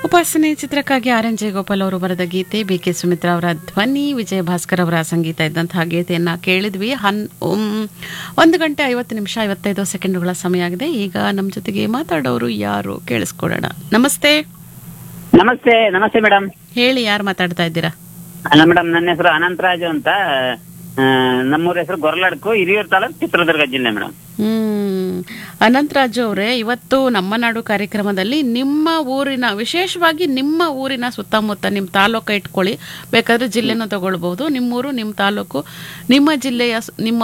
ಉಪಾಸನೆ ಚಿತ್ರಕ್ಕಾಗಿ R N Jayagopal ಅವರು ಬರೆದ ಗೀತೆ ಬಿ ಕೆ ಸುಮಿತ್ರಾ ಅವರ ಧ್ವನಿ ವಿಜಯ ಭಾಸ್ಕರ್ ಅವರ ಸಂಗೀತ ಇದ್ದಂತಹ ಗೀತೆಯನ್ನ ಕೇಳಿದ್ವಿ ಹನ್ ಉಮ್, ಒಂದು ಗಂಟೆ ಐವತ್ತು ನಿಮಿಷ ಐವತ್ತೈದು ಸೆಕೆಂಡುಗಳ ಸಮಯ ಆಗಿದೆ ಈಗ ನಮ್ಮ ಜೊತೆಗೆ ಮಾತಾಡೋರು ಯಾರು ಕೇಳಿಸ್ಕೊಳ್ಳೋಣ ನಮಸ್ತೆ ನಮಸ್ತೆ ನಮಸ್ತೆ ಮೇಡಮ್ ಹೇಳಿ ಯಾರು ಮಾತಾಡ್ತಾ ಇದ್ದೀರಾ ಅಲ್ಲ ಮೇಡಮ್ ನನ್ನ ಹೆಸರು ಅನಂತರಾಜು ಅಂತ ಆ, ನಮ್ಮೂರ ಹೆಸರು ಗೊರಲಡ್ಕು ಹಿರಿಯೂರು ತಾಲೂಕು ಚಿತ್ರದುರ್ಗ ಜಿಲ್ಲೆ ಮೇಡಮ್ ಹ್ಮ್ ಅನಂತರಾಜು ಅವರೇ ಇವತ್ತು ನಮ್ಮ ನಾಡು ಕಾರ್ಯಕ್ರಮದಲ್ಲಿ ನಿಮ್ಮ ಊರಿನ ವಿಶೇಷವಾಗಿ ನಿಮ್ಮ ಊರಿನ ಸುತ್ತಮುತ್ತ ನಿಮ್ಮ ತಾಲೂಕು ಇಟ್ಕೊಳ್ಳಿ ಬೇಕಾದ್ರೆ ಜಿಲ್ಲೆನೂ ತಗೊಳ್ಬಹುದು ನಿಮ್ಮೂರು ನಿಮ್ಮ ತಾಲೂಕು ನಿಮ್ಮ ಜಿಲ್ಲೆಯ ಸ್- ನಿಮ್ಮ